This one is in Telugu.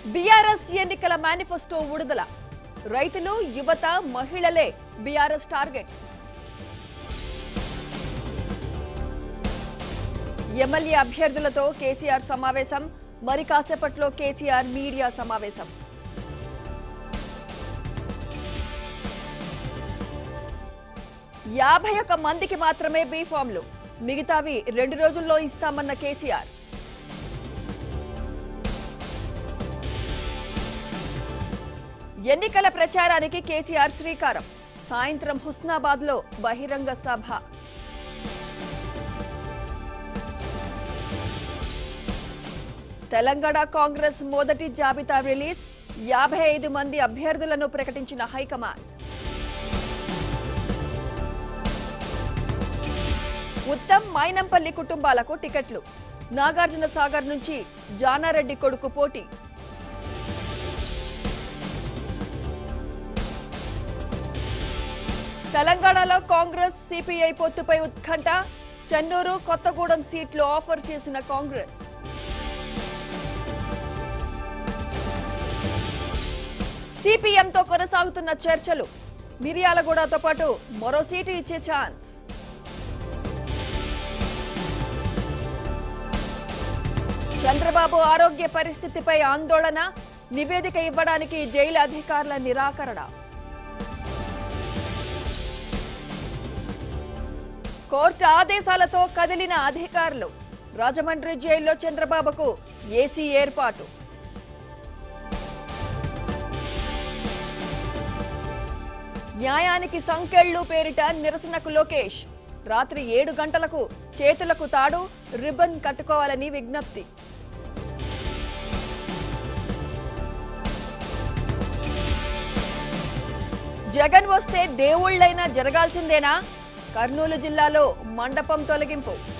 బీఆర్ఎస్ ఎన్నికల మేనిఫెస్టో విడుదల రైతులు యువత మహిళలే బీఆర్ఎస్ టార్గెట్ ఎమ్మెల్యే అభ్యర్థులతో కేసీఆర్ సమావేశం మరి కాసేపట్లో కేసీఆర్ మీడియా సమావేశం యాభై ఒక్క మందికి మాత్రమే బీ ఫామ్లు మిగతావి రెండు రోజుల్లో ఇస్తామన్న కేసీఆర్ ఎన్నికల ప్రచారానికి కేసీఆర్ శ్రీకారం సాయంత్రం హుస్నాబాద్ లో బహిరంగ సభ తెలంగాణ కాంగ్రెస్ మొదటి జాబితా రిలీజ్ యాభై ఐదు మంది అభ్యర్థులను ప్రకటించిన హైకమాండ్ ఉత్తమ్ మైనంపల్లి కుటుంబాలకు టికెట్లు నాగార్జున సాగర్ నుంచి జానారెడ్డి కొడుకు పోటీ తెలంగాణలో కాంగ్రెస్ సిపిఐ పొత్తుపై ఉత్కంఠ చెన్నూరు కొత్తగూడెం సీట్లు ఆఫర్ చేసిన కాంగ్రెస్ సిపిఎంతో కొనసాగుతున్న చర్చలు మిర్యాలగూడతో పాటు మరో సీటు ఇచ్చే ఛాన్స్ చంద్రబాబు ఆరోగ్య పరిస్థితిపై ఆందోళన నివేదిక ఇవ్వడానికి జైలు అధికారుల నిరాకరణ కోర్టు ఆదేశాలతో కదిలిన అధికారులు రాజమండ్రి జైల్లో చంద్రబాబుకు ఏసీ ఏర్పాటు న్యాయానికి సంకెళ్ళు పేరిట నిరసనకు లోకేష్ రాత్రి ఏడు గంటలకు చేతులకు తాడు రిబ్బన్ కట్టుకోవాలని విజ్ఞప్తి జగన్ వస్తే దేవుళ్ళైనా జరగాల్సిందేనా కర్నూలు జిల్లాలో మండపం తొలగింపు